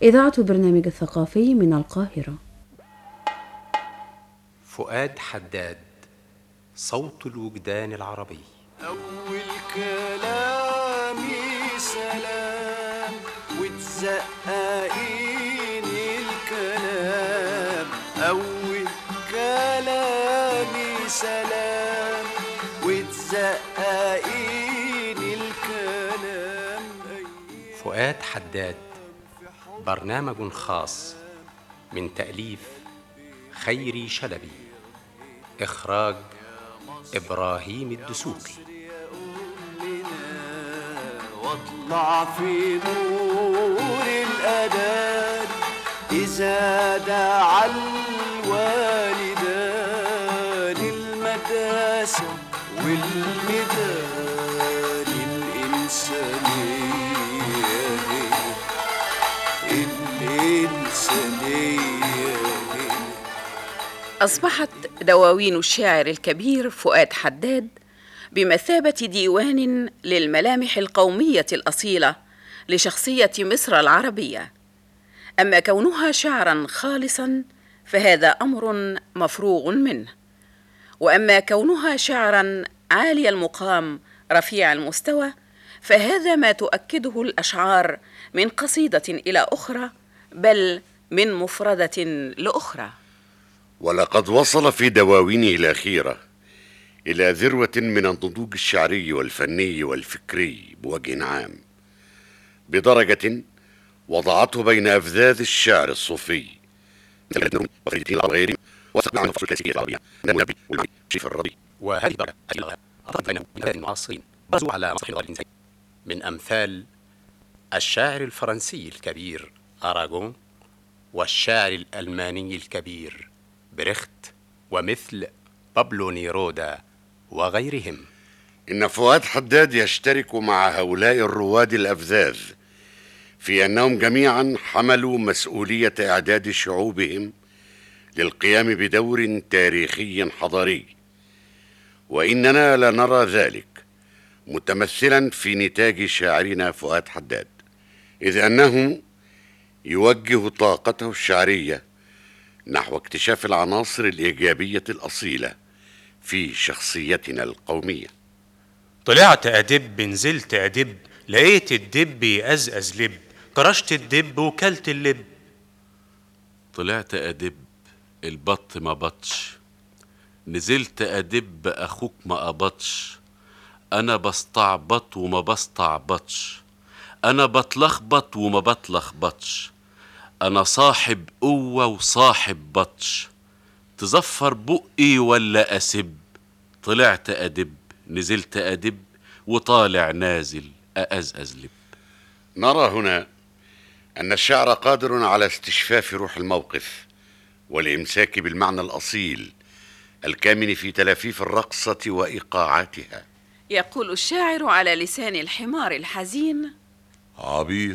إذاعة برنامج الثقافي من القاهرة فؤاد حداد صوت الوجدان العربي أول كلامي سلام وتزققيني الكلام أول كلامي سلام وتزققيني الكلام فؤاد حداد برنامج خاص من تأليف خيري شلبي إخراج إبراهيم الدسوقي واطلع في نور الأذان إذا دعا الوالدان المدرسة والميدان الإنسانية هي الإنسانية هي أصبحت دواوين الشاعر الكبير فؤاد حداد بمثابة ديوان للملامح القومية الأصيلة لشخصية مصر العربية أما كونها شعرا خالصا فهذا أمر مفروغ منه وأما كونها شعرا عالي المقام رفيع المستوى فهذا ما تؤكده الأشعار من قصيدة إلى أخرى بل من مفردة لأخرى ولقد وصل في دواوينه الأخيرة إلى ذروة من النضوج الشعري والفني والفكري بوجه عام بدرجة وضعته بين أفذاذ الشعر الصوفي مثل وخيرتين الغير وثق عن فصل الكلاسيكية العربية من المنبي والمعي شيف الربي وهذه درجة اللغة أعطت بين بلاد المعاصرين برزوا على مسرح اللغة الإنسانية من أمثال الشاعر الفرنسي الكبير أراغون والشاعر الألماني الكبير بريخت ومثل بابلو نيرودا وغيرهم إن فؤاد حداد يشترك مع هؤلاء الرواد الأفذاذ في أنهم جميعا حملوا مسؤولية إعداد شعوبهم للقيام بدور تاريخي حضاري وإننا لنرى ذلك متمثلا في نتاج شاعرنا فؤاد حداد إذ أنه يوجه طاقته الشعرية نحو اكتشاف العناصر الإيجابية الأصيلة في شخصيتنا القومية طلعت أدب نزلت أدب لقيت الدب يقزقز لب كرشت الدب وكلت اللب طلعت أدب البط ما بطش نزلت أدب أخوك ما قبطش أنا بستعبط وما بستعبطش أنا بتلخبط وما بتلخبطش أنا صاحب قوة وصاحب بطش تزفر بقي ولا أسب طلعت أدب نزلت أدب وطالع نازل أأزأز لب نرى هنا أن الشعر قادر على استشفاف روح الموقف والإمساك بالمعنى الأصيل الكامن في تلافيف الرقصة وإيقاعاتها يقول الشاعر على لسان الحمار الحزين عبيط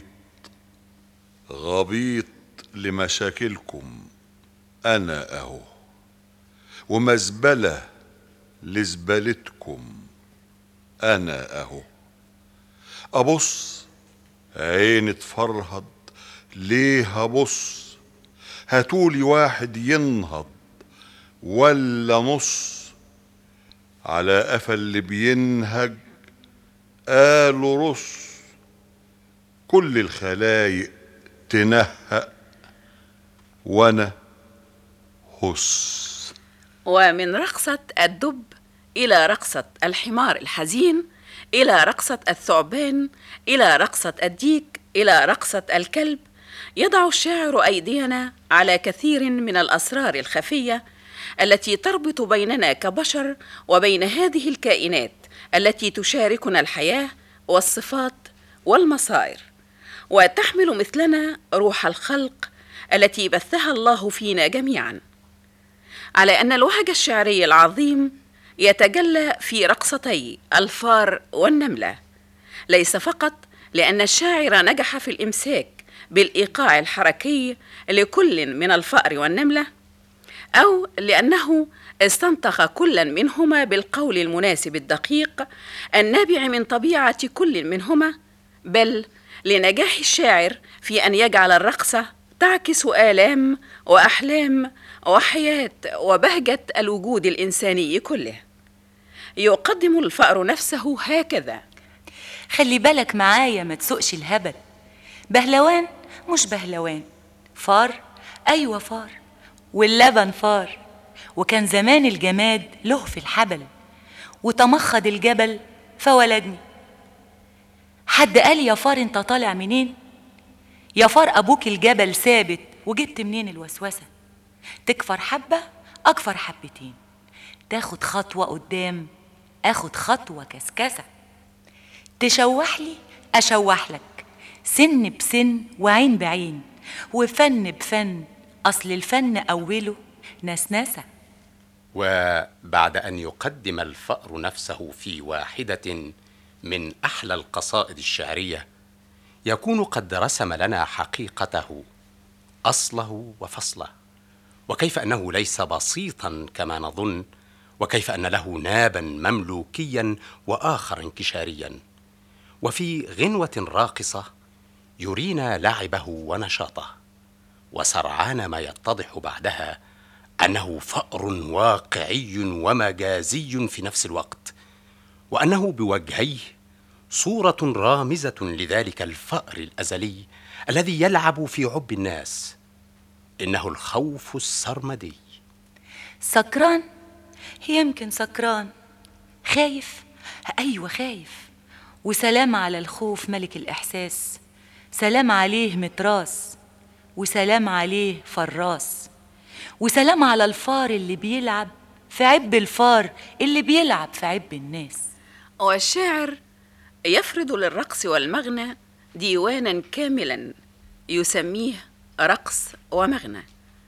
غبيط لمشاكلكم أنا أهو ومزبلة لزبالتكم أنا أهو أبص عيني تفرهد ليه أبص هاتولي واحد ينهض ولا نص على قفا اللي بينهج قالوا رص كل الخلايق تنهق وانا هس ومن رقصة الدب إلى رقصة الحمار الحزين إلى رقصة الثعبان إلى رقصة الديك إلى رقصة الكلب يضع الشاعر أيدينا على كثير من الأسرار الخفية التي تربط بيننا كبشر وبين هذه الكائنات التي تشاركنا الحياة والصفات والمصائر وتحمل مثلنا روح الخلق التي بثها الله فينا جميعا على ان الوهج الشعري العظيم يتجلى في رقصتي الفار والنمله ليس فقط لان الشاعر نجح في الامساك بالايقاع الحركي لكل من الفأر والنمله او لانه استنطق كلا منهما بالقول المناسب الدقيق النابع من طبيعه كل منهما بل لنجاح الشاعر في ان يجعل الرقصه تعكس الام واحلام وحياه وبهجه الوجود الانساني كله يقدم الفأر نفسه هكذا خلي بالك معايا ما تسوقش الهبل بهلوان مش بهلوان فار أيوة فار واللبن فار وكان زمان الجماد له في الحبل وتمخض الجبل فولدني حد قال يا فار انت طالع منين يا فار ابوك الجبل ثابت وجبت منين الوسوسه تكفر حبه اكفر حبتين تاخد خطوه قدام اخد خطوه كسكسه تشوح لي اشوح لك سن بسن وعين بعين وفن بفن اصل الفن اوله نسنسه وبعد أن يقدم الفأر نفسه في واحدة من أحلى القصائد الشعرية يكون قد رسم لنا حقيقته أصله وفصله وكيف أنه ليس بسيطا كما نظن وكيف أن له نابا مملوكيا وآخر انكشاريا وفي غنوة راقصة يرينا لعبه ونشاطه وسرعان ما يتضح بعدها انه فأر واقعي ومجازي في نفس الوقت وانه بوجهيه صورة رامزة لذلك الفأر الازلي الذي يلعب في عب الناس انه الخوف السرمدي سكران يمكن سكران خايف ايوه خايف وسلام على الخوف ملك الاحساس سلام عليه متراس وسلام عليه فراس وسلام على الفار اللي بيلعب في عب الفار اللي بيلعب في عب الناس والشاعر يفرض للرقص والمغنى ديوانا كاملا يسميه رقص ومغنى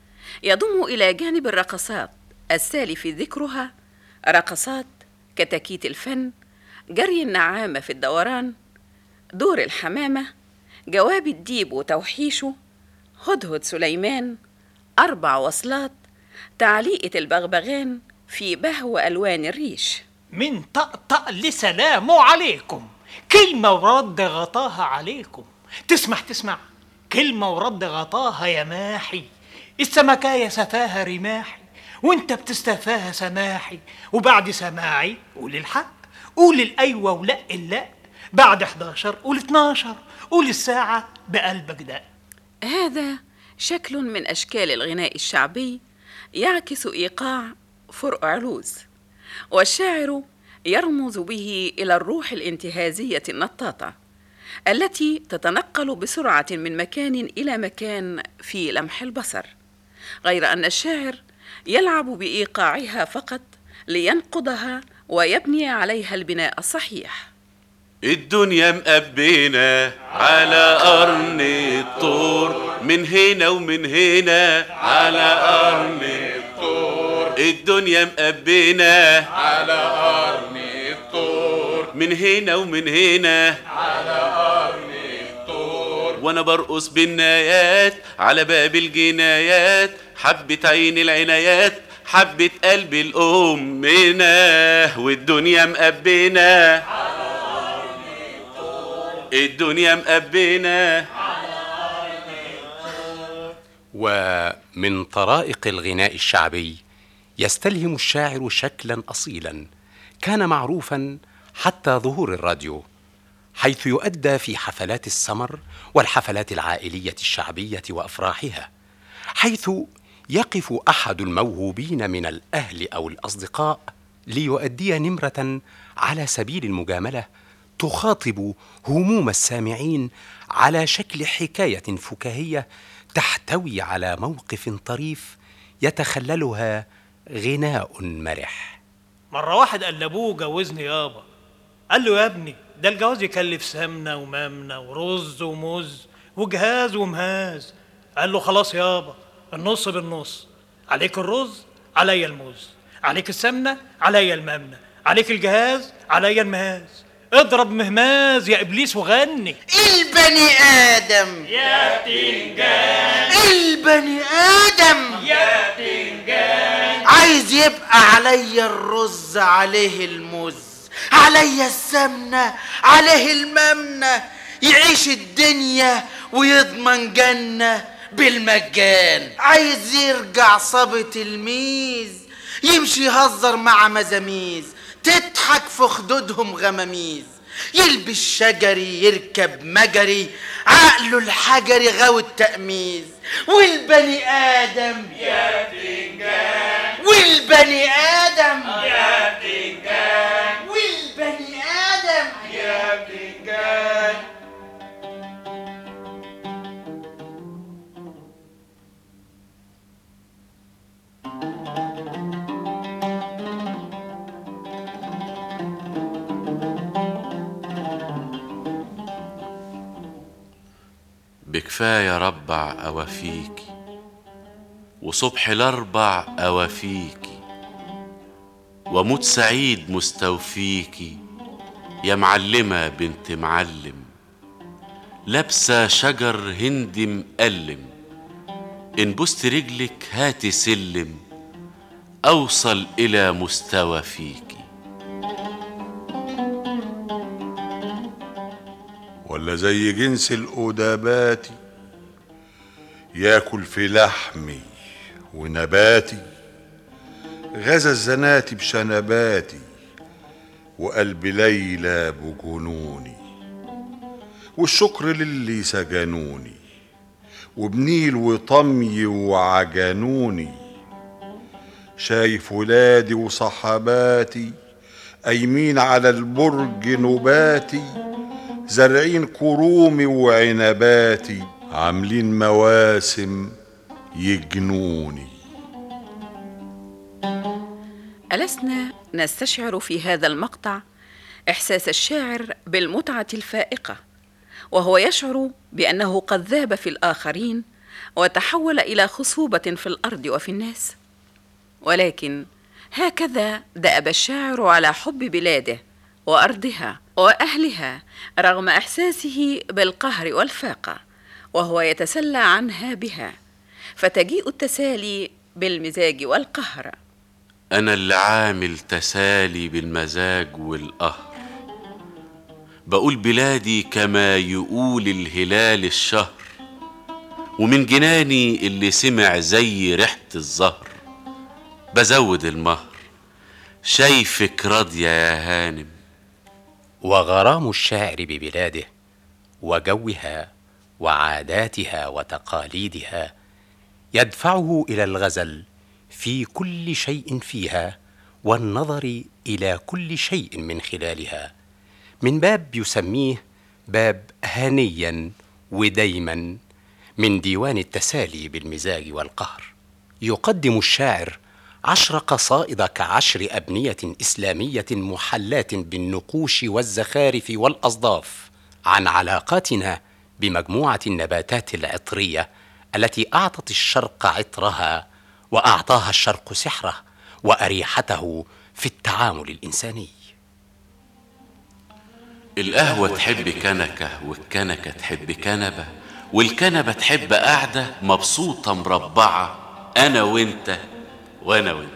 يضم الى جانب الرقصات السالف ذكرها رقصات كتاكيت الفن جري النعامه في الدوران دور الحمامه جواب الديب وتوحيشه هدهد سليمان اربع وصلات تعليقه البغبغان في بهو الوان الريش من طقطق لسلام عليكم كلمة ورد غطاها عليكم تسمح تسمع كلمة ورد غطاها يا ماحي السمكاية سفاها رماحي وانت بتستفاها سماحي وبعد سماعي قول الحق قول الأيوة ولا اللا بعد 11 قول 12 قول الساعة بقلبك دق هذا شكل من اشكال الغناء الشعبي يعكس ايقاع فرق علوز والشاعر يرمز به الى الروح الانتهازيه النطاطه التي تتنقل بسرعه من مكان الى مكان في لمح البصر غير ان الشاعر يلعب بايقاعها فقط لينقضها ويبني عليها البناء الصحيح الدنيا مقبينا على قرن الطور من هنا ومن هنا على قرن الطور الدنيا مقبينا على قرن الطور من هنا ومن هنا على قرن الطور وانا برقص بالنايات على باب الجنايات حبة عين العنايات حبة قلب الأمنا والدنيا مقبنا الدنيا مقبنا ومن طرائق الغناء الشعبي يستلهم الشاعر شكلا اصيلا كان معروفا حتى ظهور الراديو حيث يؤدى في حفلات السمر والحفلات العائليه الشعبيه وافراحها حيث يقف احد الموهوبين من الاهل او الاصدقاء ليؤدي نمره على سبيل المجامله تخاطب هموم السامعين على شكل حكايه فكاهيه تحتوي على موقف طريف يتخللها غناء مرح مرة واحد قال لأبوه جوزني يابا قال له يا ابني ده الجواز يكلف سمنة وممنة ورز وموز وجهاز ومهاز قال له خلاص يابا النص بالنص عليك الرز عليا الموز عليك السمنة عليا الممنة عليك الجهاز عليا المهاز اضرب مهماز يا ابليس وغني البني آدم يا تنجان البني آدم يا تنجان عايز يبقى عليا الرز عليه الموز عليا السمنة عليه الممنة يعيش الدنيا ويضمن جنة بالمجان عايز يرجع صبي تلميذ يمشي يهزر مع مزاميز تضحك في خدودهم غماميز يلبس شجري يركب مجري عقله الحجري غاوي التأميز والبني آدم يا بتنجان والبني آدم يا بتنجان والبني آدم يا بتنجان بكفاية ربع أوافيكي وصبح الأربع أوافيكي وموت سعيد مستوفيكي يا معلمة بنت معلم لابسة شجر هندي مقلم إن بوست رجلك هاتي سلم أوصل إلى مستوى فيكي ولا زي جنس الأدابات ياكل في لحمي ونباتي غزا الزناتي بشنباتي وقلب ليلى بجنوني والشكر للي سجنوني وبنيل وطمي وعجنوني شايف ولادي وصحباتي قايمين على البرج نباتي زارعين كرومي وعنباتي عاملين مواسم يجنوني ألسنا نستشعر في هذا المقطع إحساس الشاعر بالمتعة الفائقة وهو يشعر بأنه قد ذاب في الآخرين وتحول إلى خصوبة في الأرض وفي الناس ولكن هكذا دأب الشاعر على حب بلاده وأرضها وأهلها رغم إحساسه بالقهر والفاقة وهو يتسلى عنها بها فتجيء التسالي بالمزاج والقهر أنا اللي عامل تسالي بالمزاج والقهر بقول بلادي كما يقول الهلال الشهر ومن جناني اللي سمع زي ريحة الزهر بزود المهر شايفك راضية يا هانم وغرام الشاعر ببلاده وجوها وعاداتها وتقاليدها يدفعه الى الغزل في كل شيء فيها والنظر الى كل شيء من خلالها من باب يسميه باب هنيا وديما من ديوان التسالي بالمزاج والقهر يقدم الشاعر عشر قصائد كعشر أبنية إسلامية محلاة بالنقوش والزخارف والأصداف عن علاقاتنا بمجموعة النباتات العطرية التي أعطت الشرق عطرها وأعطاها الشرق سحره وأريحته في التعامل الإنساني القهوة تحب كنكة والكنكة تحب كنبة والكنبة تحب قاعدة مبسوطة مربعة أنا وأنت وأنا وأنت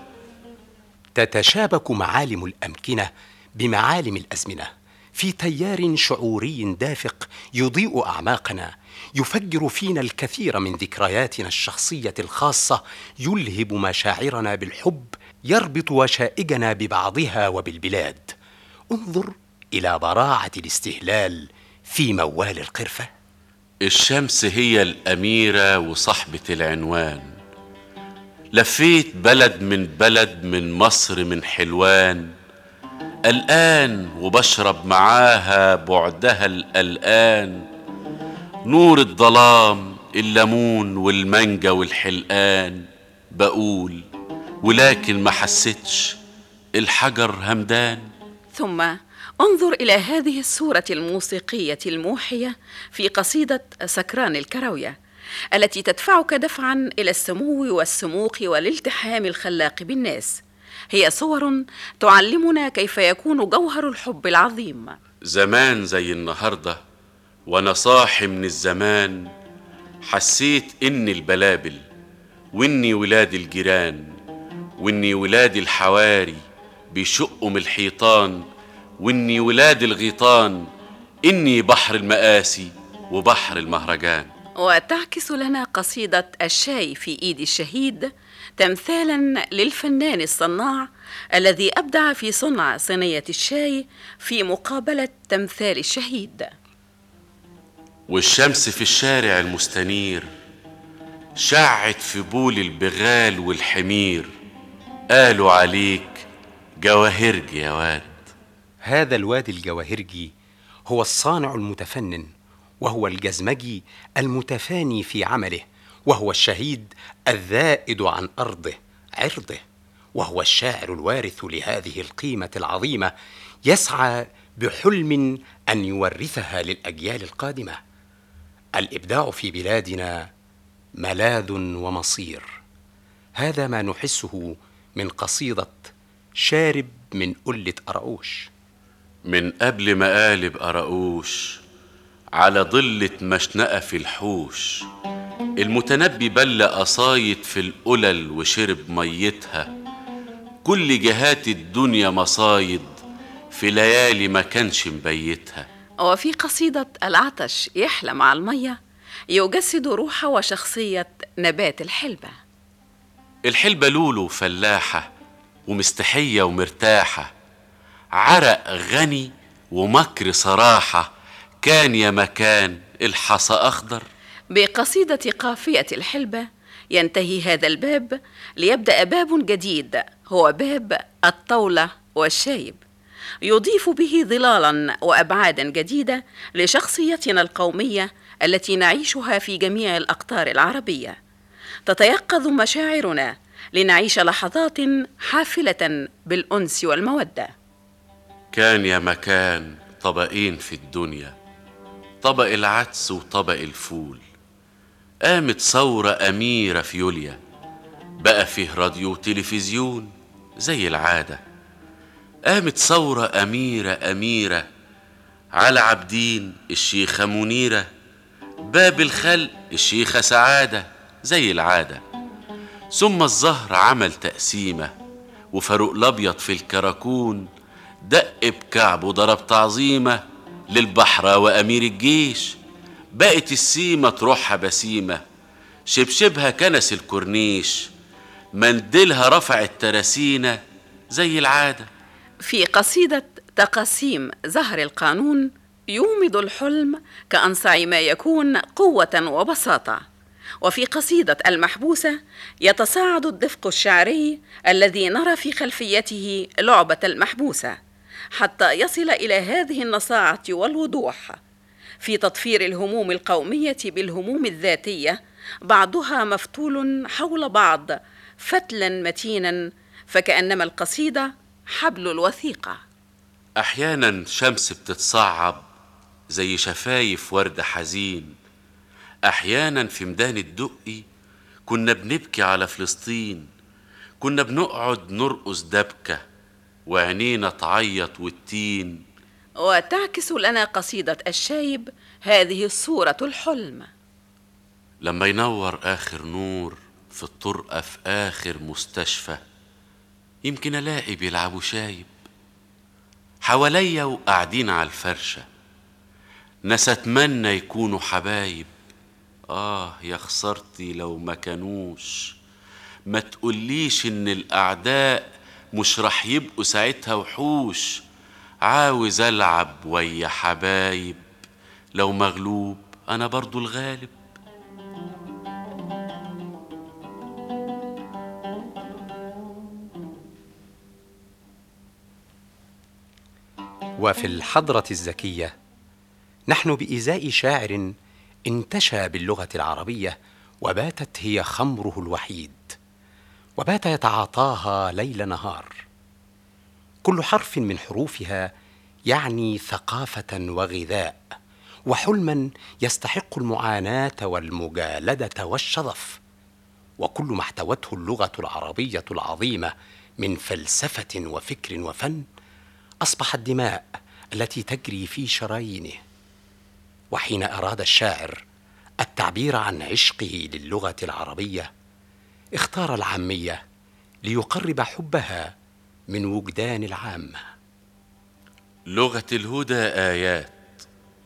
تتشابك معالم الامكنه بمعالم الازمنه في تيار شعوري دافق يضيء اعماقنا يفجر فينا الكثير من ذكرياتنا الشخصيه الخاصه يلهب مشاعرنا بالحب يربط وشائجنا ببعضها وبالبلاد انظر الى براعه الاستهلال في موال القرفه الشمس هي الأميرة وصاحبة العنوان لفيت بلد من بلد من مصر من حلوان قلقان وبشرب معاها بعدها القلقان نور الظلام الليمون والمانجا والحلقان بقول ولكن ما حسيتش الحجر همدان ثم انظر الى هذه الصوره الموسيقيه الموحيه في قصيده سكران الكراويه التي تدفعك دفعا الى السمو والسموق والالتحام الخلاق بالناس هي صور تعلمنا كيف يكون جوهر الحب العظيم زمان زي النهارده وانا صاحي من الزمان حسيت اني البلابل واني ولاد الجيران واني ولاد الحواري بيشقوا من الحيطان واني ولاد الغيطان إني بحر المآسي وبحر المهرجان وتعكس لنا قصيدة الشاي في إيد الشهيد تمثالا للفنان الصناع الذي أبدع في صنع صينية الشاي في مقابلة تمثال الشهيد والشمس في الشارع المستنير شعت في بول البغال والحمير قالوا عليك جواهرجي يا واد هذا الواد الجواهرجي هو الصانع المتفنن وهو الجزمجي المتفاني في عمله وهو الشهيد الذائد عن ارضه عرضه وهو الشاعر الوارث لهذه القيمه العظيمه يسعى بحلم ان يورثها للاجيال القادمه الابداع في بلادنا ملاذ ومصير هذا ما نحسه من قصيده شارب من قله اراوش من قبل ما قالب قراقوش على ضلة مشنقة في الحوش المتنبي بل قصايد في القلل وشرب ميتها كل جهات الدنيا مصايد في ليالي ما كانش مبيتها وفي قصيدة العطش يحلى مع المية يجسد روح وشخصية نبات الحلبة الحلبة لولو فلاحة ومستحية ومرتاحة عرق غني ومكر صراحة كان يا مكان الحصى أخضر بقصيدة قافية الحلبة ينتهي هذا الباب ليبدأ باب جديد هو باب الطاولة والشايب يضيف به ظلالا وأبعادا جديدة لشخصيتنا القومية التي نعيشها في جميع الأقطار العربية تتيقظ مشاعرنا لنعيش لحظات حافلة بالأنس والمودة كان يا مكان طبقين في الدنيا طبق العدس وطبق الفول قامت ثورة أميرة في يوليا بقى فيه راديو وتلفزيون زي العادة قامت ثورة أميرة أميرة على عابدين الشيخة منيرة باب الخلق الشيخة سعادة زي العادة ثم الزهر عمل تقسيمة وفاروق الأبيض في الكراكون دق بكعبه ضرب تعظيمة للبحرة وأمير الجيش بقت السيمة تروحها بسيمة شبشبها كنس الكورنيش منديلها رفع التراسينة زي العادة في قصيدة تقاسيم زهر القانون يومض الحلم كأنصع ما يكون قوة وبساطة وفي قصيدة المحبوسة يتصاعد الدفق الشعري الذي نرى في خلفيته لعبة المحبوسة حتى يصل إلى هذه النصاعة والوضوح في تطفير الهموم القومية بالهموم الذاتية بعضها مفتول حول بعض فتلا متينا فكأنما القصيدة حبل الوثيقة أحيانا شمس بتتصعب زي شفايف ورد حزين أحيانا في ميدان الدقي كنا بنبكي على فلسطين كنا بنقعد نرقص دبكة وعينينا تعيط والتين وتعكس لنا قصيدة الشايب هذه الصورة الحلم لما ينور آخر نور في الطرقة في آخر مستشفى يمكن ألاقي بيلعبوا شايب حواليا وقاعدين على الفرشة ناس أتمنى يكونوا حبايب آه يا خسرتي لو ما كانوش ما تقوليش إن الأعداء مش رح يبقوا ساعتها وحوش عاوز ألعب ويا حبايب لو مغلوب أنا برضو الغالب وفي الحضرة الزكية نحن بإزاء شاعر انتشى باللغة العربية وباتت هي خمره الوحيد وبات يتعاطاها ليل نهار كل حرف من حروفها يعني ثقافة وغذاء وحلما يستحق المعاناة والمجالدة والشظف وكل ما احتوته اللغة العربية العظيمة من فلسفة وفكر وفن أصبح الدماء التي تجري في شرايينه وحين أراد الشاعر التعبير عن عشقه للغة العربية اختار العامية ليقرب حبها من وجدان العامة لغة الهدى آيات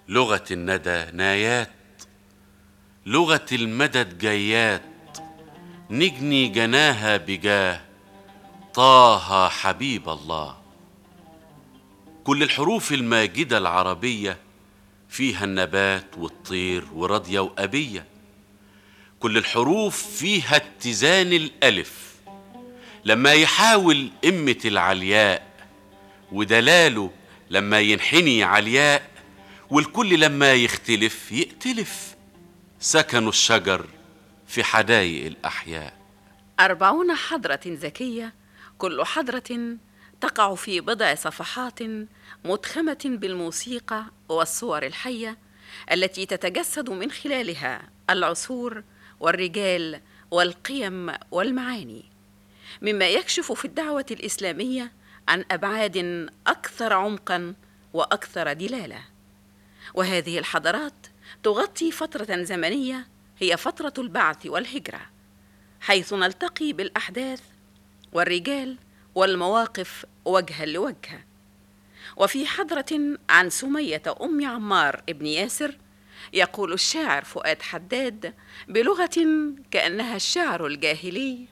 لغة الندى نايات لغة المدد جيات نجني جناها بجاه طه حبيب الله كل الحروف الماجدة العربية فيها النبات والطير ورضية وأبية كل الحروف فيها اتزان الألف لما يحاول إمة العلياء ودلاله لما ينحني علياء والكل لما يختلف يأتلف سكنوا الشجر في حدايق الأحياء أربعون حضرة ذكية كل حضرة تقع في بضع صفحات متخمة بالموسيقى والصور الحية التي تتجسد من خلالها العصور والرجال والقيم والمعاني مما يكشف في الدعوة الإسلامية عن أبعاد أكثر عمقا وأكثر دلالة وهذه الحضارات تغطي فترة زمنية هي فترة البعث والهجرة حيث نلتقي بالأحداث والرجال والمواقف وجها لوجه وفي حضرة عن سمية أم عمار ابن ياسر يقول الشاعر فؤاد حداد بلغة كأنها الشعر الجاهلي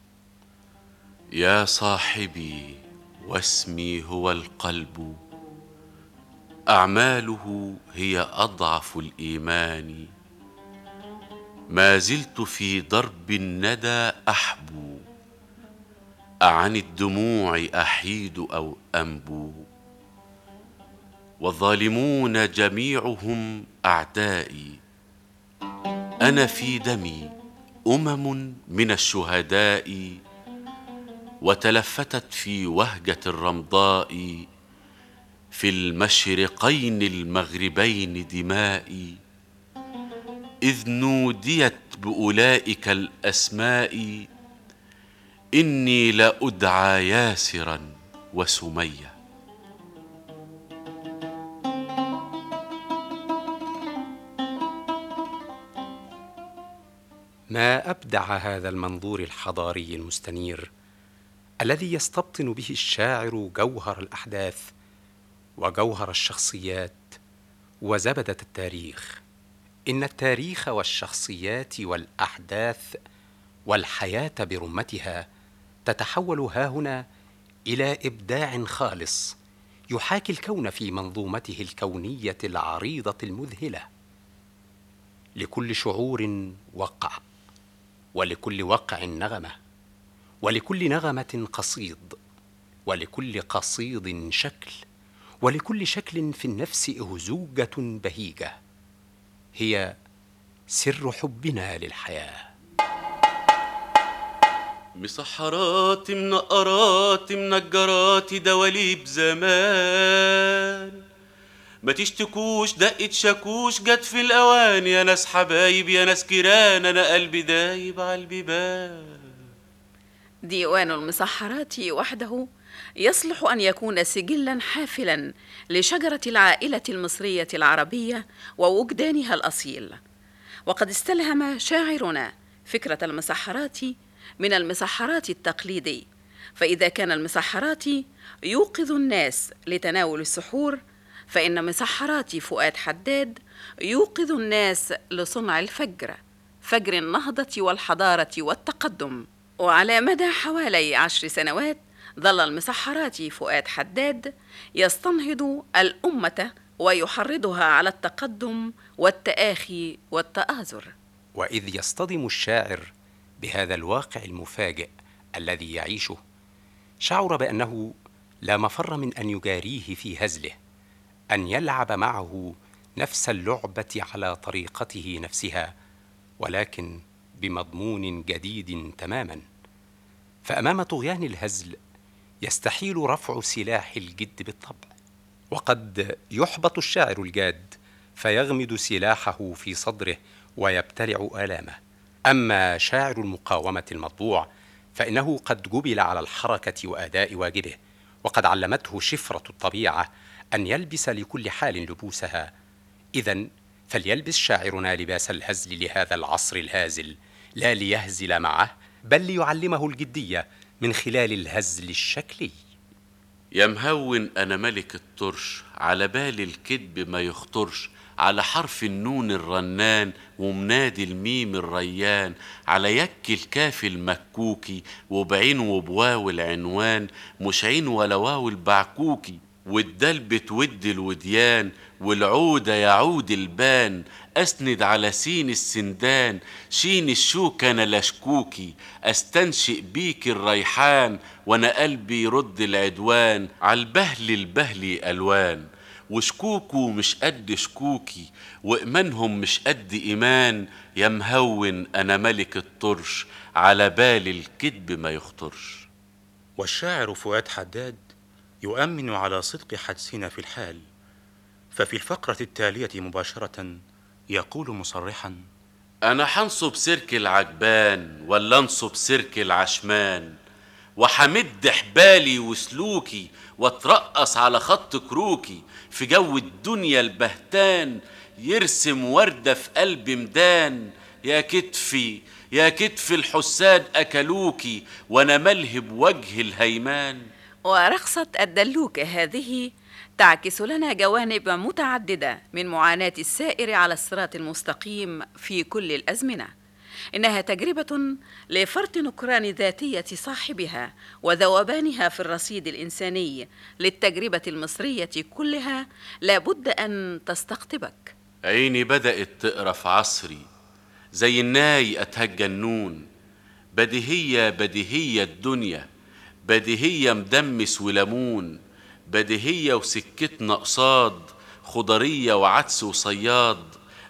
يا صاحبي واسمي هو القلب اعماله هي اضعف الايمان ما زلت في درب الندى احبو اعن الدموع احيد او انبو والظالمون جميعهم اعدائي انا في دمي امم من الشهداء وتلفتت في وهجه الرمضاء في المشرقين المغربين دمائي اذ نوديت باولئك الاسماء اني لادعى ياسرا وسميه ما ابدع هذا المنظور الحضاري المستنير الذي يستبطن به الشاعر جوهر الاحداث وجوهر الشخصيات وزبده التاريخ ان التاريخ والشخصيات والاحداث والحياه برمتها تتحول هاهنا الى ابداع خالص يحاكي الكون في منظومته الكونيه العريضه المذهله لكل شعور وقع ولكل وقع نغمه ولكل نغمه قصيد ولكل قصيد شكل ولكل شكل في النفس اهزوجه بهيجه هي سر حبنا للحياه مسحرات منقرات منجرات دواليب زمان ما تشتكوش دقة شاكوش جت في الأوان يا ناس حبايب يا ناس كيران أنا قلبي دايب على البيبان ديوان المسحرات وحده يصلح ان يكون سجلا حافلا لشجره العائله المصريه العربيه ووجدانها الاصيل وقد استلهم شاعرنا فكره المسحرات من المسحرات التقليدي فاذا كان المسحرات يوقظ الناس لتناول السحور فان مسحرات فؤاد حداد يوقظ الناس لصنع الفجر فجر النهضه والحضاره والتقدم وعلى مدى حوالي عشر سنوات ظل المسحرات فؤاد حداد يستنهض الأمة ويحرضها على التقدم والتآخي والتآزر واذ يصطدم الشاعر بهذا الواقع المفاجئ الذي يعيشه شعر بانه لا مفر من ان يجاريه في هزله ان يلعب معه نفس اللعبه على طريقته نفسها ولكن بمضمون جديد تماما فامام طغيان الهزل يستحيل رفع سلاح الجد بالطبع وقد يحبط الشاعر الجاد فيغمد سلاحه في صدره ويبتلع الامه اما شاعر المقاومه المطبوع فانه قد جبل على الحركه واداء واجبه وقد علمته شفره الطبيعه ان يلبس لكل حال لبوسها اذا فليلبس شاعرنا لباس الهزل لهذا العصر الهازل لا ليهزل معه بل ليعلمه الجديه من خلال الهزل الشكلي يا مهون أنا ملك الطرش على بالي الكذب ما يخطرش على حرف النون الرنان ومنادي الميم الريان على يك الكاف المكوكي وبعين وبواو العنوان مش عين ولا واو البعكوكي والدال بتود الوديان والعودة يعود البان أسند على سين السندان شين الشوك أنا لشكوكي أستنشئ بيك الريحان وأنا قلبي يرد العدوان عالبهل البهلي ألوان وشكوكو مش قد شكوكي وإيمانهم مش قد إيمان يا مهون أنا ملك الطرش على بالي الكذب ما يخطرش والشاعر فؤاد حداد يؤمن على صدق حدسنا في الحال ففي الفقرة التالية مباشرة يقول مصرحا أنا حنصب سيرك العجبان ولا انصب سيرك العشمان وحمد حبالي وسلوكي واترقص على خط كروكي في جو الدنيا البهتان يرسم وردة في قلب مدان يا كتفي يا كتف الحساد أكلوكي وأنا ملهب وجه الهيمان ورقصة الدلوكة هذه تعكس لنا جوانب متعددة من معاناة السائر على الصراط المستقيم في كل الأزمنة إنها تجربة لفرط نكران ذاتية صاحبها وذوبانها في الرصيد الإنساني للتجربة المصرية كلها لابد أن تستقطبك عيني بدأت تقرا في عصري زي الناي أتهجى النون بديهية بديهية الدنيا بديهية مدمس وليمون بديهية وسكتنا قصاد خضرية وعدس وصياد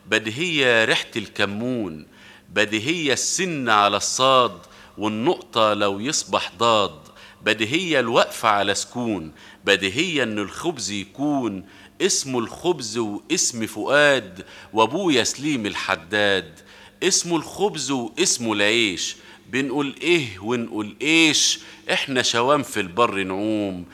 بديهية ريحة الكمون بديهية السن على الصاد والنقطة لو يصبح ضاد بديهية الوقفة على سكون بديهية ان الخبز يكون اسمه الخبز واسم فؤاد وابويا سليم الحداد اسمه الخبز واسمه العيش بنقول ايه ونقول ايش احنا شوام في البر نعوم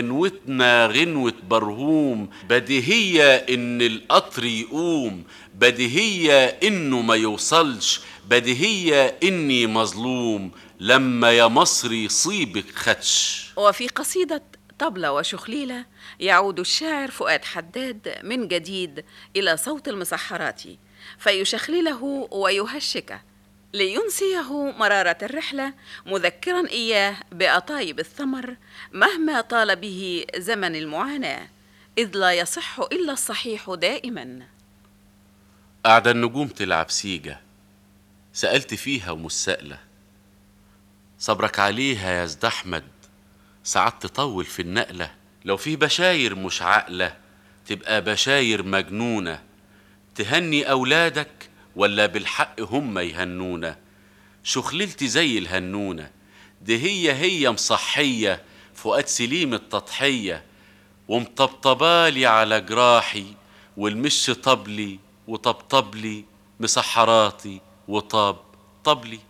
غنوتنا غنوة برهوم بديهية ان القطر يقوم بديهية انه ما يوصلش بديهية اني مظلوم لما يا مصر يصيبك خدش وفي قصيدة طبلة وشخليلة يعود الشاعر فؤاد حداد من جديد إلى صوت المسحرات فيشخلله ويهشكه لينسيه مرارة الرحلة مذكرا إياه بأطايب الثمر مهما طال به زمن المعاناة إذ لا يصح إلا الصحيح دائما قاعدة النجوم تلعب سيجة سألت فيها ومش سائلة صبرك عليها يا زد أحمد ساعات تطول في النقلة لو في بشاير مش عاقلة تبقى بشاير مجنونة تهني أولادك ولا بالحق هم يهنونا شخللتي زي الهنونة دي هي هي مصحية فؤاد سليم التضحية ومطبطبالي على جراحي والمش طبلي وطبطبلي مسحراتي وطاب طبلي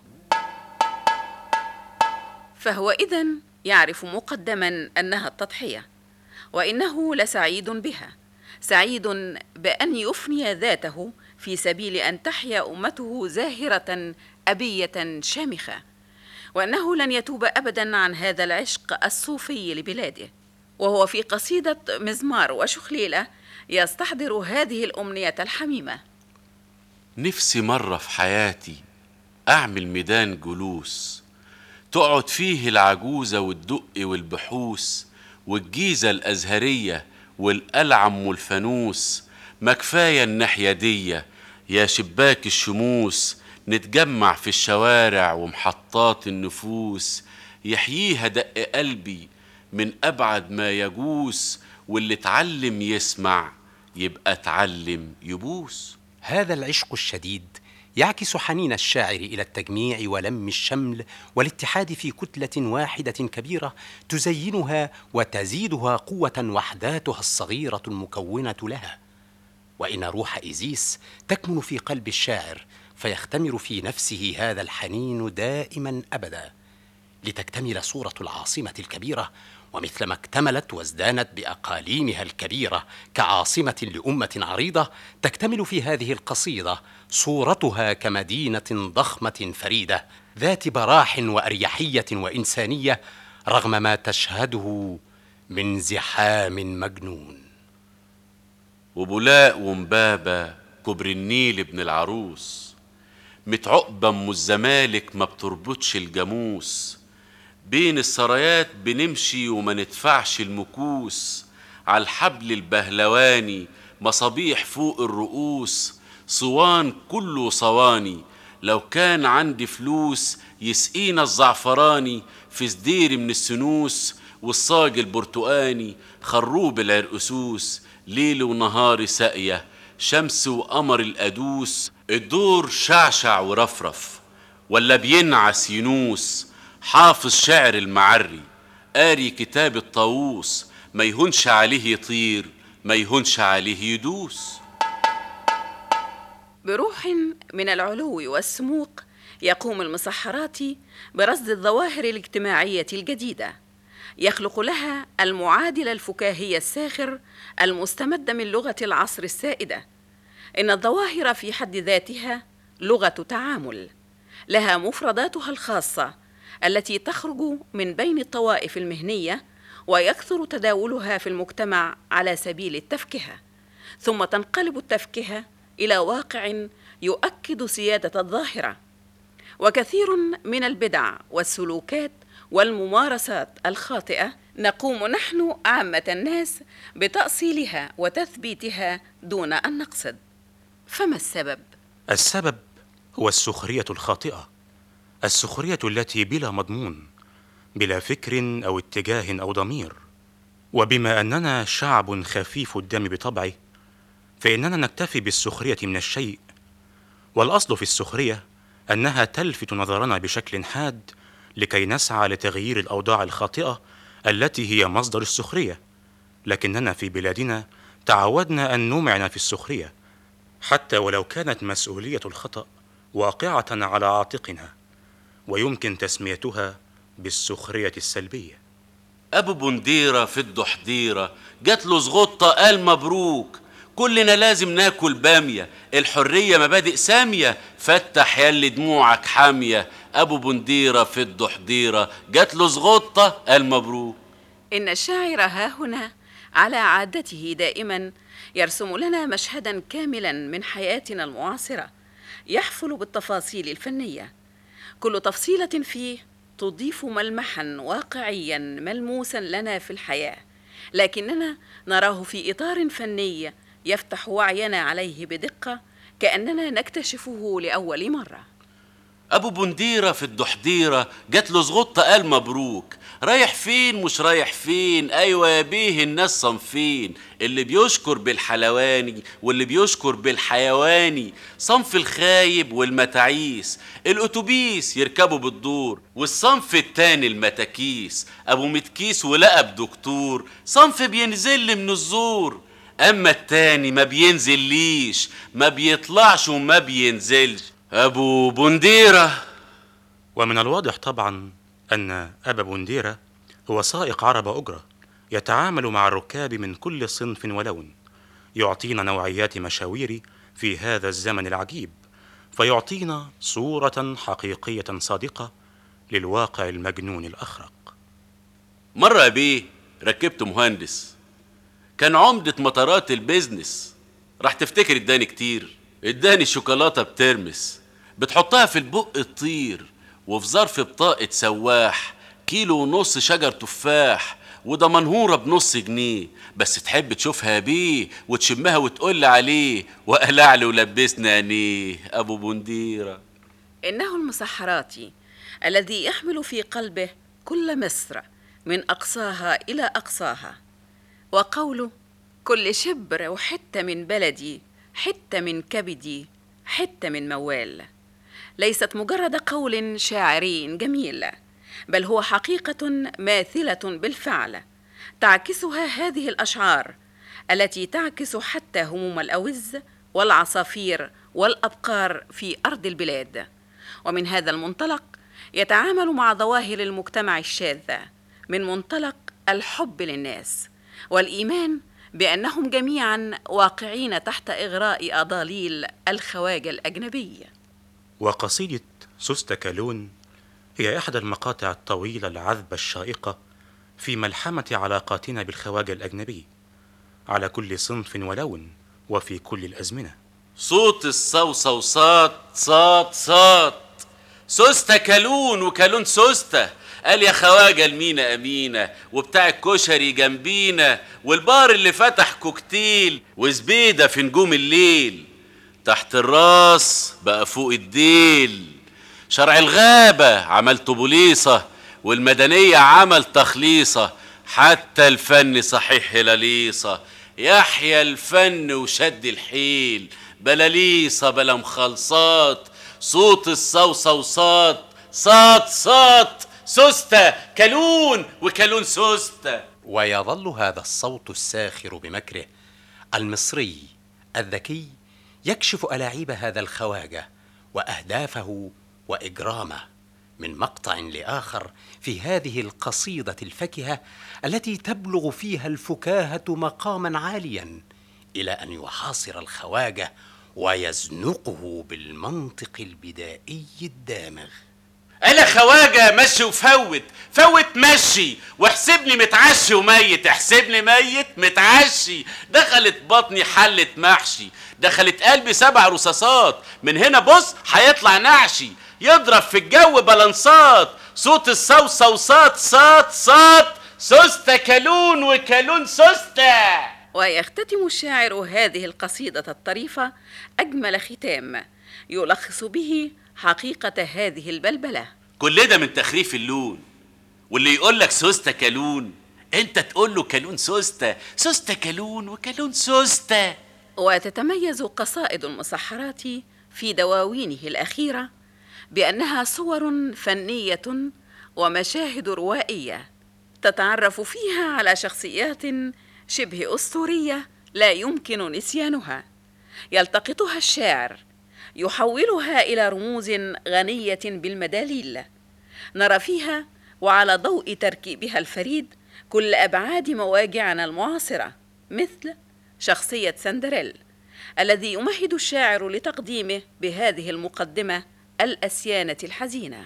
فهو إذا يعرف مقدما أنها التضحية وإنه لسعيد بها سعيد بأن يفني ذاته في سبيل ان تحيا امته زاهره ابيه شامخه وانه لن يتوب ابدا عن هذا العشق الصوفي لبلاده وهو في قصيده مزمار وشخليله يستحضر هذه الامنيه الحميمه نفسي مرة في حياتي أعمل ميدان جلوس تقعد فيه العجوزة والدق والبحوث والجيزة الأزهرية والألعم والفانوس ما كفاية الناحية دي يا شباك الشموس نتجمع في الشوارع ومحطات النفوس يحييها دق قلبي من أبعد ما يجوس واللي اتعلم يسمع يبقى اتعلم يبوس هذا العشق الشديد يعكس حنين الشاعر الى التجميع ولم الشمل والاتحاد في كتله واحده كبيره تزينها وتزيدها قوه وحداتها الصغيره المكونه لها وان روح ايزيس تكمن في قلب الشاعر فيختمر في نفسه هذا الحنين دائما ابدا لتكتمل صوره العاصمه الكبيره ومثلما اكتملت وازدانت باقاليمها الكبيره كعاصمه لامه عريضه تكتمل في هذه القصيده صورتها كمدينه ضخمه فريده ذات براح واريحيه وانسانيه رغم ما تشهده من زحام مجنون وبولاق ومبابة كبر النيل ابن العروس متعقبة ام الزمالك ما بتربطش الجاموس بين السرايات بنمشي وما ندفعش المكوس على الحبل البهلواني مصابيح فوق الرؤوس صوان كله صواني لو كان عندي فلوس يسقينا الزعفراني في سدير من السنوس والصاج البرتقاني خروب العرقسوس ليل ونهار ساقية شمس وقمر القدوس الدور شعشع ورفرف ولا بينعس ينوس حافظ شعر المعري قاري كتاب الطاووس ما يهونش عليه يطير ما يهونش عليه يدوس بروح من العلو والسموق يقوم المسحراتي برصد الظواهر الاجتماعيه الجديده يخلق لها المعادل الفكاهي الساخر المستمد من لغه العصر السائده ان الظواهر في حد ذاتها لغه تعامل لها مفرداتها الخاصه التي تخرج من بين الطوائف المهنيه ويكثر تداولها في المجتمع على سبيل التفكهه ثم تنقلب التفكهه الى واقع يؤكد سياده الظاهره وكثير من البدع والسلوكات والممارسات الخاطئه نقوم نحن عامه الناس بتاصيلها وتثبيتها دون ان نقصد فما السبب السبب هو السخريه الخاطئه السخريه التي بلا مضمون بلا فكر او اتجاه او ضمير وبما اننا شعب خفيف الدم بطبعه فاننا نكتفي بالسخريه من الشيء والاصل في السخريه انها تلفت نظرنا بشكل حاد لكي نسعى لتغيير الاوضاع الخاطئه التي هي مصدر السخريه لكننا في بلادنا تعودنا ان نمعن في السخريه حتى ولو كانت مسؤوليه الخطا واقعه على عاتقنا ويمكن تسميتها بالسخريه السلبيه ابو بنديره في الدحديره جات له زغطه قال مبروك كلنا لازم ناكل باميه الحريه مبادئ ساميه فتح ياللي دموعك حاميه ابو بنديره في الدحديره جات له زغطه قال مبروك ان الشاعر ها هنا على عادته دائما يرسم لنا مشهدا كاملا من حياتنا المعاصره يحفل بالتفاصيل الفنيه كل تفصيله فيه تضيف ملمحا واقعيا ملموسا لنا في الحياه لكننا نراه في اطار فني يفتح وعينا عليه بدقه كاننا نكتشفه لاول مره ابو بنديره في الدحديره جات له زغطه قال مبروك رايح فين مش رايح فين ايوه يا بيه الناس صنفين اللي بيشكر بالحلواني واللي بيشكر بالحيواني صنف الخايب والمتاعيس الاتوبيس يركبوا بالدور والصنف التاني المتاكيس ابو متكيس ولقب دكتور صنف بينزل من الزور اما التاني ما بينزليش ما بيطلعش وما بينزلش ابو بنديره ومن الواضح طبعا ان ابا بنديره هو سائق عربه اجره يتعامل مع الركاب من كل صنف ولون يعطينا نوعيات مشاوير في هذا الزمن العجيب فيعطينا صوره حقيقيه صادقه للواقع المجنون الاخرق مره يا بيه ركبت مهندس كان عمدة مطارات البيزنس راح تفتكر اداني كتير اداني شوكولاتة بترمس بتحطها في البق تطير وفي ظرف بطاقة سواح كيلو ونص شجر تفاح وده منهورة بنص جنيه بس تحب تشوفها بيه وتشمها وتقول عليه وقلع لي ولبسني عينيه ابو بنديرة انه المسحراتي الذي يحمل في قلبه كل مصر من اقصاها الى اقصاها وقوله كل شبر وحته من بلدي حته من كبدي حته من موال ليست مجرد قول شاعري جميل بل هو حقيقه ماثله بالفعل تعكسها هذه الاشعار التي تعكس حتى هموم الاوز والعصافير والابقار في ارض البلاد ومن هذا المنطلق يتعامل مع ظواهر المجتمع الشاذه من منطلق الحب للناس والايمان بانهم جميعا واقعين تحت اغراء اضاليل الخواجه الاجنبي وقصيده سوسته كالون هي احدى المقاطع الطويله العذبه الشائقه في ملحمه علاقاتنا بالخواجه الاجنبي على كل صنف ولون وفي كل الازمنه صوت الصوصو صات صات صات سوسته كالون وكالون سوسته قال يا خواجه المينا امينه وبتاع الكشري جنبينا والبار اللي فتح كوكتيل وزبيده في نجوم الليل تحت الراس بقى فوق الديل شرع الغابه عملته بوليصه والمدنيه عمل تخليصه حتى الفن صحيح هلاليصه يحيى الفن وشد الحيل بلا ليصه بلا مخلصات صوت الصوصوصات صات صات سوسته كالون وكالون سوسته ويظل هذا الصوت الساخر بمكره المصري الذكي يكشف ألاعيب هذا الخواجة وأهدافه وإجرامه من مقطع لآخر في هذه القصيدة الفكهة التي تبلغ فيها الفكاهة مقاما عاليا إلى أن يحاصر الخواجة ويزنقه بالمنطق البدائي الدامغ انا خواجه مشي وفوت فوت مشي واحسبني متعشي وميت احسبني ميت متعشي دخلت بطني حلة محشي دخلت قلبي سبع رصاصات من هنا بص هيطلع نعشي يضرب في الجو بلنصات صوت الصوصوصات صات صات سوسته كالون وكالون سوسته ويختتم الشاعر هذه القصيدة الطريفة أجمل ختام يلخص به حقيقة هذه البلبلة كل ده من تخريف اللون واللي يقول لك سوسته كالون انت تقول له كالون سوسته سوسته كالون وكالون سوسته وتتميز قصائد المسحرات في دواوينه الأخيرة بأنها صور فنية ومشاهد روائية تتعرف فيها على شخصيات شبه أسطورية لا يمكن نسيانها يلتقطها الشاعر يحولها إلى رموز غنية بالمداليل نرى فيها وعلى ضوء تركيبها الفريد كل أبعاد مواجعنا المعاصرة مثل شخصية سندريل الذي يمهد الشاعر لتقديمه بهذه المقدمة الأسيانة الحزينة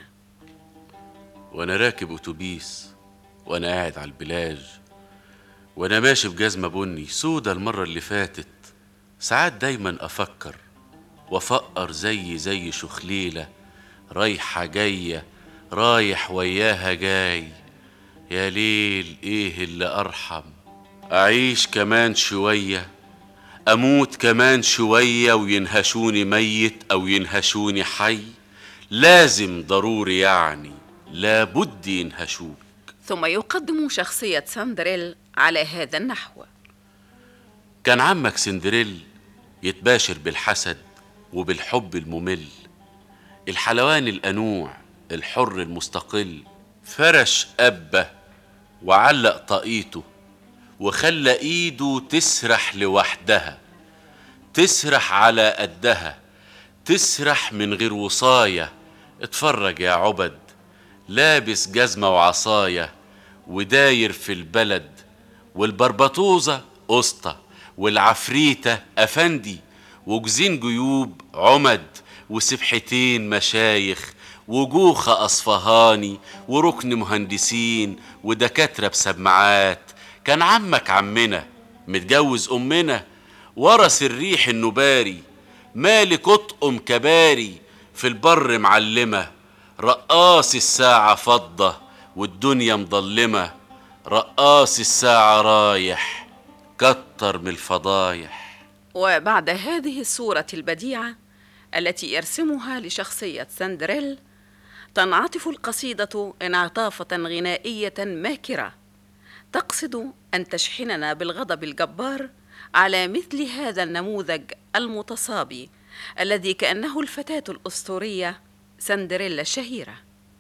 وانا راكب اتوبيس وانا قاعد على البلاج وانا ماشي بجزمه بني سودا المره اللي فاتت ساعات دايما افكر وافقر زي زي شخليله رايحه جايه رايح وياها جاي يا ليل ايه اللي ارحم اعيش كمان شويه اموت كمان شويه وينهشوني ميت او ينهشوني حي لازم ضروري يعني لابد ينهشوك ثم يقدم شخصية سندريل على هذا النحو كان عمك سندريل يتباشر بالحسد وبالحب الممل الحلوان الأنوع الحر المستقل فرش أبه وعلق طاقيته وخلى إيده تسرح لوحدها تسرح على قدها تسرح من غير وصاية اتفرج يا عبد لابس جزمة وعصاية وداير في البلد والبربطوزة قسطة والعفريتة أفندي وجزين جيوب عمد وسبحتين مشايخ وجوخة أصفهاني وركن مهندسين ودكاترة بسماعات كان عمك عمنا متجوز أمنا ورث الريح النباري مالك أطقم كباري في البر معلمة رقاص الساعة فضة والدنيا مضلمة رقاص الساعة رايح كتر من الفضايح وبعد هذه الصورة البديعة التي يرسمها لشخصية سندريل تنعطف القصيدة انعطافة غنائية ماكرة تقصد أن تشحننا بالغضب الجبار على مثل هذا النموذج المتصابي الذي كأنه الفتاة الأسطورية سندريلا الشهيرة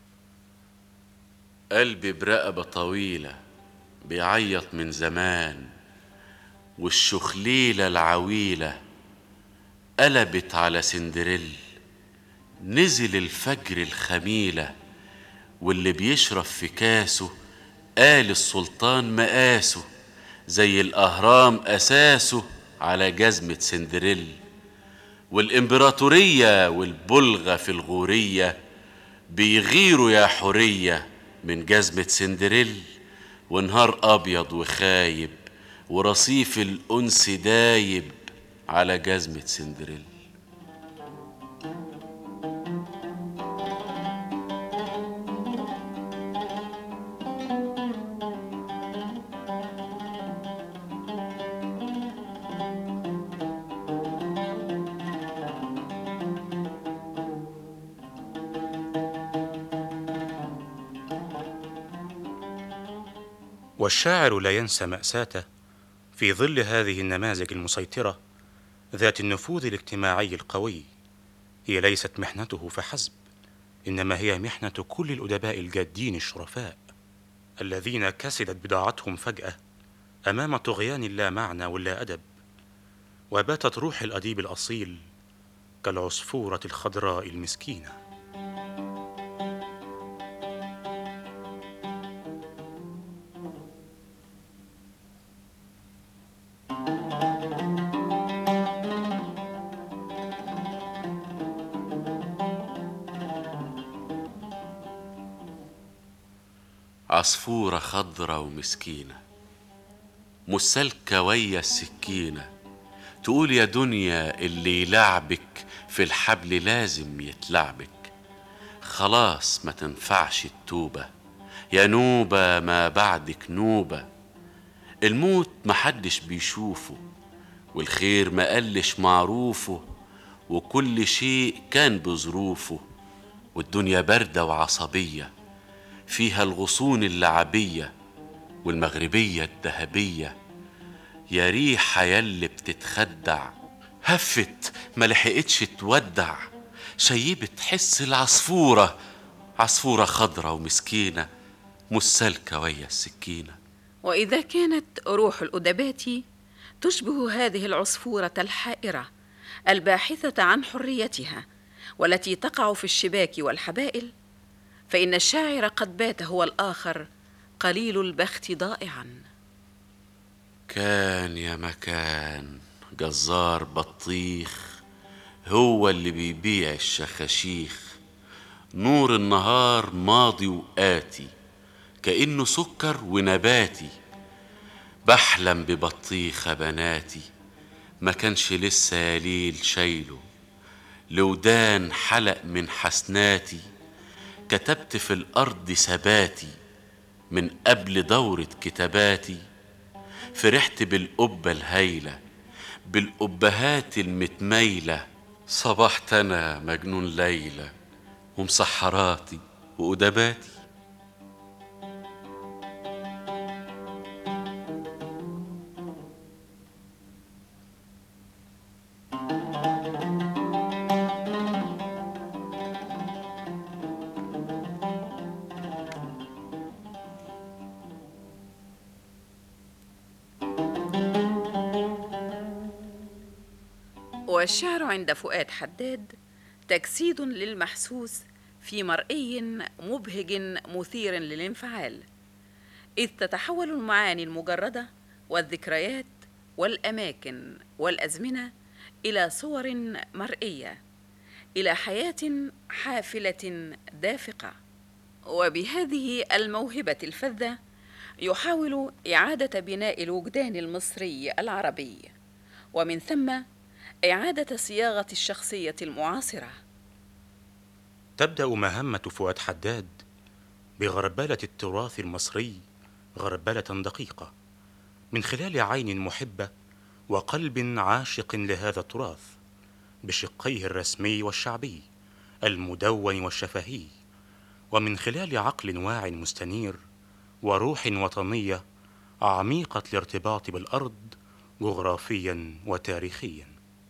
قلبي برقبة طويلة بيعيط من زمان والشخليلة العويلة قلبت على سندريل نزل الفجر الخميلة واللي بيشرب في كاسه قال السلطان مقاسه زي الأهرام أساسه على جزمة سندريل والإمبراطورية والبلغة في الغورية بيغيروا يا حورية من جزمة سندريل ونهار أبيض وخايب ورصيف الأنس دايب على جزمة سندريل والشاعر لا ينسى مأساته في ظل هذه النماذج المسيطرة ذات النفوذ الاجتماعي القوي هي ليست محنته فحسب إنما هي محنة كل الأدباء الجادين الشرفاء الذين كسدت بضاعتهم فجأة أمام طغيان اللا معنى واللا أدب وباتت روح الأديب الأصيل كالعصفورة الخضراء المسكينة عصفورة خضرة ومسكينة مش سالكة ويا السكينة تقول يا دنيا اللي يلعبك في الحبل لازم يتلعبك خلاص ما تنفعش التوبة يا نوبة ما بعدك نوبة الموت محدش بيشوفه والخير ما قلش معروفه وكل شيء كان بظروفه والدنيا باردة وعصبية فيها الغصون اللعبية والمغربية الذهبية يا ريحة يلي بتتخدع هفت ما لحقتش تودع شيبت حس العصفورة عصفورة خضرة ومسكينة مش سالكة ويا السكينة واذا كانت روح الادبات تشبه هذه العصفوره الحائره الباحثه عن حريتها والتي تقع في الشباك والحبائل فان الشاعر قد بات هو الاخر قليل البخت ضائعا كان يا مكان جزار بطيخ هو اللي بيبيع الشخاشيخ نور النهار ماضي وآتي كأنه سكر ونباتي بحلم ببطيخة بناتي ما كانش لسه يا ليل شايله لودان حلق من حسناتي كتبت في الأرض ثباتي من قبل دورة كتاباتي فرحت بالقبة الهايلة بالقبهات المتميلة صبحت أنا مجنون ليلى ومسحراتي وأدباتي والشعر عند فؤاد حداد تجسيد للمحسوس في مرئي مبهج مثير للانفعال اذ تتحول المعاني المجرده والذكريات والاماكن والازمنه الى صور مرئيه الى حياه حافله دافقه وبهذه الموهبه الفذه يحاول اعاده بناء الوجدان المصري العربي ومن ثم إعادة صياغة الشخصية المعاصرة تبدأ مهمة فؤاد حداد بغربلة التراث المصري غربلة دقيقة من خلال عين محبة وقلب عاشق لهذا التراث بشقيه الرسمي والشعبي المدون والشفهي ومن خلال عقل واع مستنير وروح وطنية عميقة الارتباط بالأرض جغرافيا وتاريخيا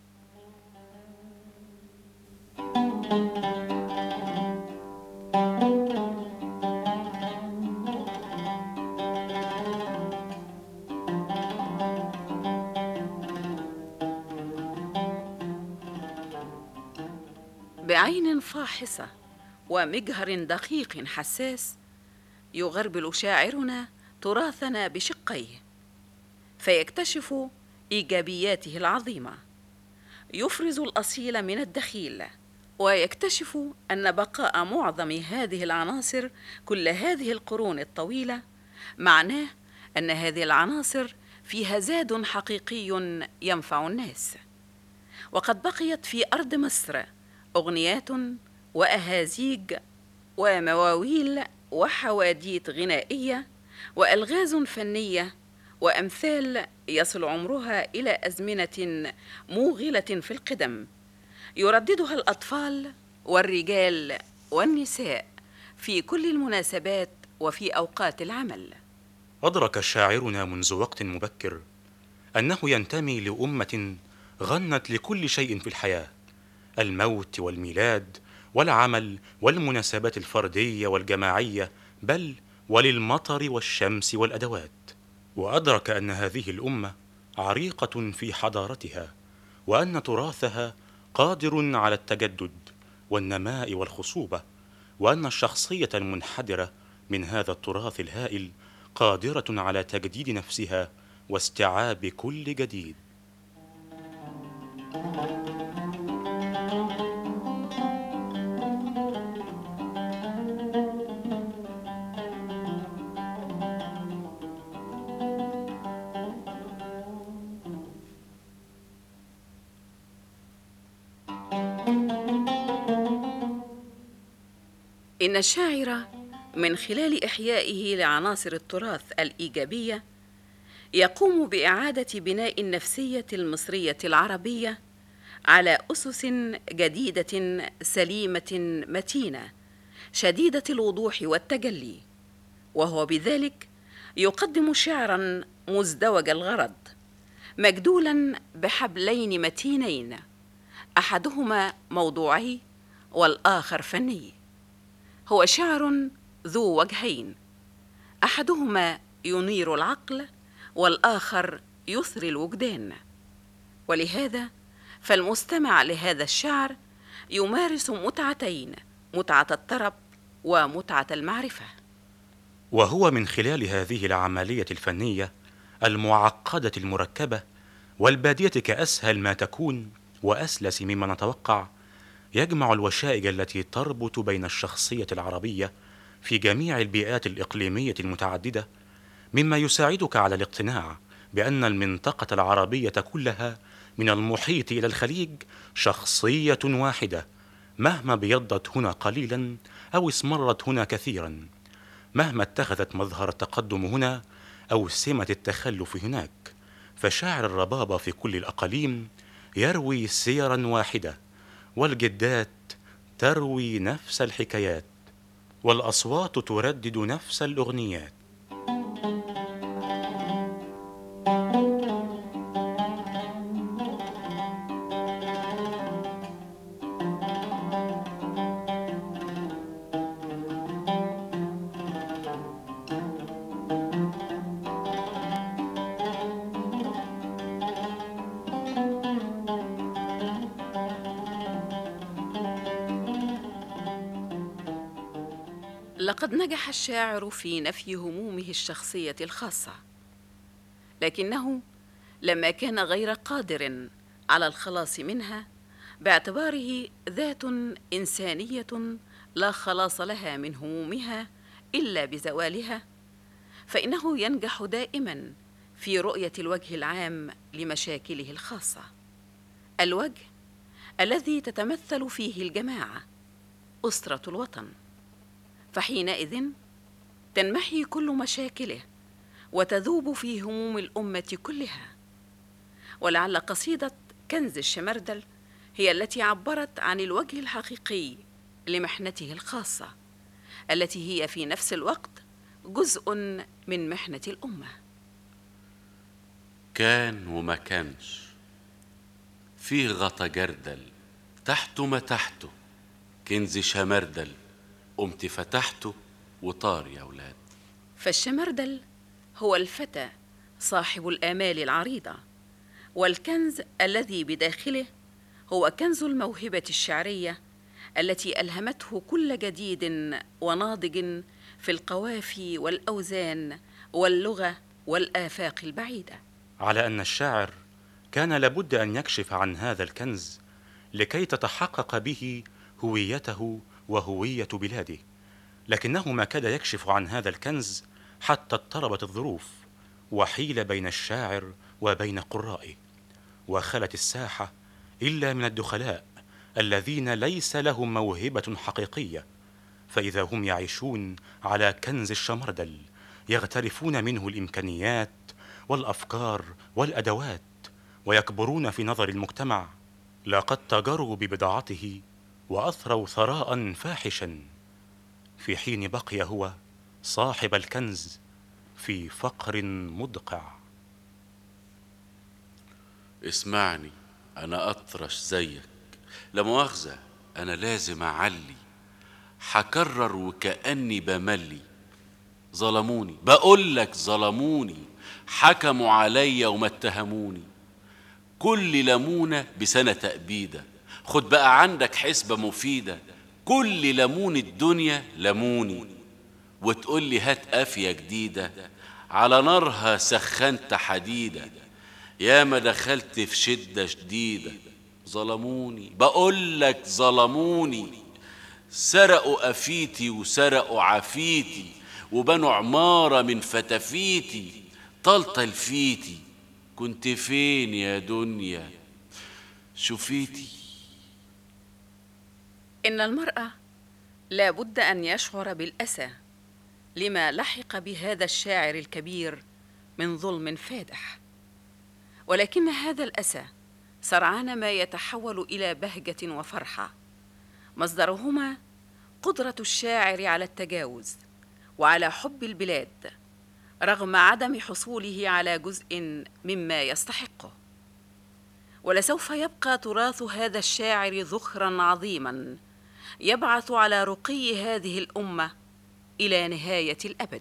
بعين فاحصة ومجهر دقيق حساس يغربل شاعرنا تراثنا بشقيه فيكتشف إيجابياته العظيمة يفرز الأصيل من الدخيل ويكتشف أن بقاء معظم هذه العناصر كل هذه القرون الطويلة معناه أن هذه العناصر فيها زاد حقيقي ينفع الناس وقد بقيت في ارض مصر اغنيات واهازيج ومواويل وحواديت غنائيه والغاز فنيه وامثال يصل عمرها الى ازمنه موغله في القدم يرددها الاطفال والرجال والنساء في كل المناسبات وفي اوقات العمل أدرك شاعرنا منذ وقت مبكر أنه ينتمي لأمة غنت لكل شيء في الحياة الموت والميلاد والعمل والمناسبات الفردية والجماعية بل وللمطر والشمس والأدوات وأدرك أن هذه الأمة عريقة في حضارتها وأن تراثها قادر على التجدد والنماء والخصوبة وأن الشخصية المنحدرة من هذا التراث الهائل قادرة على تجديد نفسها واستيعاب كل جديد إن الشاعر من خلال إحيائه لعناصر التراث الإيجابية يقوم بإعادة بناء النفسية المصرية العربية على أسس جديدة سليمة متينة شديدة الوضوح والتجلي وهو بذلك يقدم شعرا مزدوج الغرض مجدولا بحبلين متينين احدهما موضوعي والاخر فني هو شعر ذو وجهين احدهما ينير العقل والاخر يثري الوجدان ولهذا فالمستمع لهذا الشعر يمارس متعتين متعه الطرب ومتعه المعرفه وهو من خلال هذه العملية الفنية المعقدة المركبة والبادية كأسهل ما تكون وأسلس مما نتوقع يجمع الوشائج التي تربط بين الشخصية العربية في جميع البيئات الإقليمية المتعددة مما يساعدك على الاقتناع بأن المنطقة العربية كلها من المحيط إلى الخليج شخصية واحدة مهما بيضت هنا قليلا أو اسمرت هنا كثيرا مهما اتخذت مظهر التقدم هنا أو سمة التخلف هناك فشاعر الربابة في كل الأقاليم يروي سيرا واحدة والجدات تروي نفس الحكايات والأصوات تردد نفس الأغنيات لقد نجح الشاعر في نفي همومه الشخصيه الخاصه لكنه لما كان غير قادر على الخلاص منها باعتباره ذات انسانيه لا خلاص لها من همومها الا بزوالها فانه ينجح دائما في رؤيه الوجه العام لمشاكله الخاصه الوجه الذي تتمثل فيه الجماعه اسره الوطن فحينئذ تنمحي كل مشاكله وتذوب في هموم الامه كلها ولعل قصيده كنز الشمردل هي التي عبرت عن الوجه الحقيقي لمحنته الخاصه التي هي في نفس الوقت جزء من محنه الامه كان وما كانش فيه غطا جردل تحته ما تحته كنز شمردل قمت فتحته وطار يا ولاد فالشمردل هو الفتى صاحب الامال العريضه والكنز الذي بداخله هو كنز الموهبه الشعريه التي الهمته كل جديد وناضج في القوافي والاوزان واللغه والافاق البعيده على أن الشاعر كان لابد أن يكشف عن هذا الكنز لكي تتحقق به هويته وهوية بلاده لكنه ما كاد يكشف عن هذا الكنز حتى اضطربت الظروف وحيل بين الشاعر وبين قرائه وخلت الساحه الا من الدخلاء الذين ليس لهم موهبه حقيقيه فاذا هم يعيشون على كنز الشمردل يغترفون منه الامكانيات والافكار والادوات ويكبرون في نظر المجتمع لقد تجروا ببضاعته واثروا ثراء فاحشا في حين بقي هو صاحب الكنز في فقر مدقع اسمعني انا اطرش زيك لا مؤاخذه انا لازم اعلي حكرر وكاني بملي ظلموني بقول لك ظلموني حكموا عليا وما اتهموني كل ليمونه بسنه تأبيده خد بقى عندك حسبه مفيده كل ليمون الدنيا لموني وتقول لي هات قافيه جديده على نارها سخنت حديده يا ما دخلت في شده شديده ظلموني بقول لك ظلموني سرقوا قفيتي وسرقوا عفيتي وبنوا عماره من فتافيتي طلطل فيتي كنت فين يا دنيا شوفيتي إن المرأة لا بد أن يشعر بالأسى لما لحق بهذا الشاعر الكبير من ظلم فادح ولكن هذا الأسى سرعان ما يتحول إلى بهجة وفرحة مصدرهما قدرة الشاعر على التجاوز وعلى حب البلاد رغم عدم حصوله على جزء مما يستحقه ولسوف يبقى تراث هذا الشاعر ذخرا عظيما يبعث على رقي هذه الامه الى نهايه الابد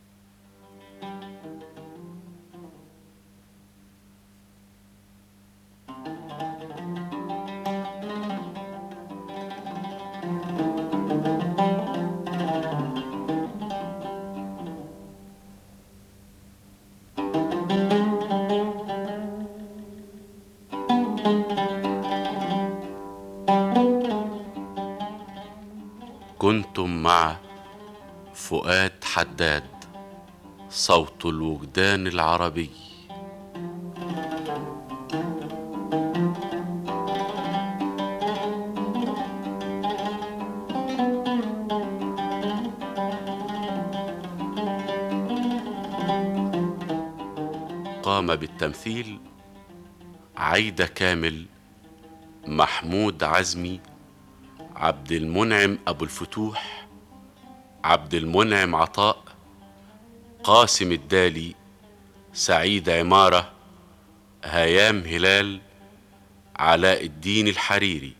كنتم مع فؤاد حداد صوت الوجدان العربي قام بالتمثيل عايدة كامل محمود عزمي عبد المنعم أبو الفتوح عبد المنعم عطاء قاسم الدالي سعيد عمارة هيام هلال علاء الدين الحريري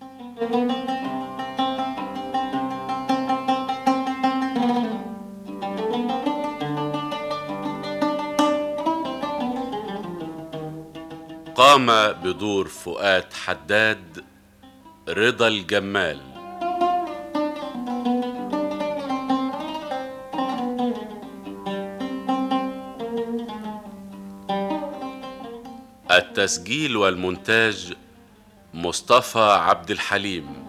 قام بدور فؤاد حداد رضا الجمال التسجيل والمونتاج مصطفى عبد الحليم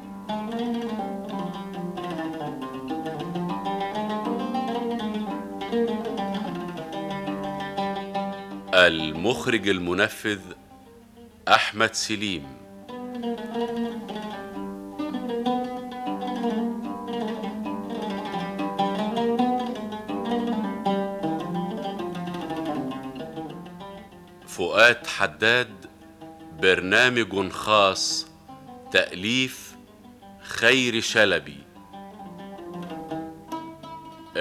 المخرج المنفذ احمد سليم فؤاد حداد برنامج خاص تأليف خير شلبي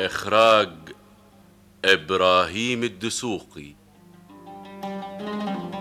إخراج إبراهيم الدسوقي